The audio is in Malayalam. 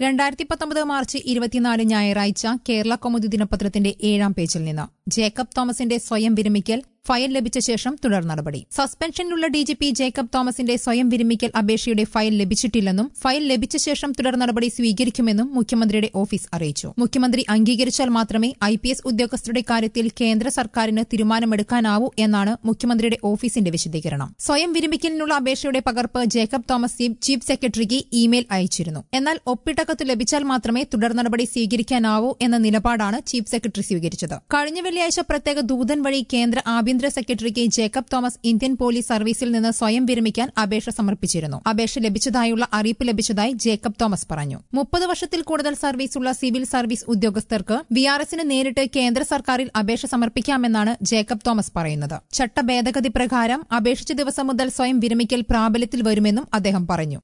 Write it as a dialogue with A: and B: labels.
A: രണ്ടായിരത്തി പത്തൊമ്പത് മാർച്ച് ഇരുപത്തിനാല് ഞായറാഴ്ച കേരള കൗമുദി ദിനപത്രത്തിന്റെ ഏഴാം പേജിൽ നിന്ന് ജേക്കബ് തോമസിന്റെ സ്വയം വിരമിക്കൽ ഫയൽ ലഭിച്ച ശേഷം തുടർ നടപടി സസ്പെൻഷനിലുള്ള ഡിജിപി ജേക്കബ് തോമസിന്റെ സ്വയം വിരമിക്കൽ അപേക്ഷയുടെ ഫയൽ ലഭിച്ചിട്ടില്ലെന്നും ഫയൽ ലഭിച്ച ശേഷം തുടർ നടപടി സ്വീകരിക്കുമെന്നും മുഖ്യമന്ത്രിയുടെ ഓഫീസ് അറിയിച്ചു മുഖ്യമന്ത്രി അംഗീകരിച്ചാൽ മാത്രമേ ഐ പി എസ് ഉദ്യോഗസ്ഥരുടെ കാര്യത്തിൽ കേന്ദ്ര സർക്കാരിന് തീരുമാനമെടുക്കാനാവൂ എന്നാണ് മുഖ്യമന്ത്രിയുടെ ഓഫീസിന്റെ വിശദീകരണം സ്വയം വിരമിക്കലിനുള്ള അപേക്ഷയുടെ പകർപ്പ് ജേക്കബ് തോമസ് ചീഫ് ചീഫ് സെക്രട്ടറിക്ക് ഇമെയിൽ അയച്ചിരുന്നു എന്നാൽ ഒപ്പിട്ട കത്ത് ലഭിച്ചാൽ മാത്രമേ തുടർ നടപടി സ്വീകരിക്കാനാവൂ എന്ന നിലപാടാണ് ചീഫ് സെക്രട്ടറി സ്വീകരിച്ചത് കഴിഞ്ഞ വെള്ളിയാഴ്ച പ്രത്യേക ദൂതൻ വഴി കേന്ദ്ര ആഭ്യന്തര സെക്രട്ടറിക്ക് ജേക്കബ് തോമസ് ഇന്ത്യൻ പോലീസ് സർവീസിൽ നിന്ന് സ്വയം വിരമിക്കാൻ അപേക്ഷ സമർപ്പിച്ചിരുന്നു അപേക്ഷ ലഭിച്ചതായുള്ള അറിയിപ്പ് ലഭിച്ചതായി ജേക്കബ് തോമസ് പറഞ്ഞു മുപ്പത് വർഷത്തിൽ കൂടുതൽ സർവീസുള്ള സിവിൽ സർവീസ് ഉദ്യോഗസ്ഥർക്ക് വി ആർ എസിന് നേരിട്ട് കേന്ദ്ര സർക്കാരിൽ അപേക്ഷ സമർപ്പിക്കാമെന്നാണ് ജേക്കബ് തോമസ് പറയുന്നത് ചട്ട ഭേദഗതി പ്രകാരം അപേക്ഷിച്ച ദിവസം മുതൽ സ്വയം വിരമിക്കൽ പ്രാബല്യത്തിൽ വരുമെന്നും അദ്ദേഹം പറഞ്ഞു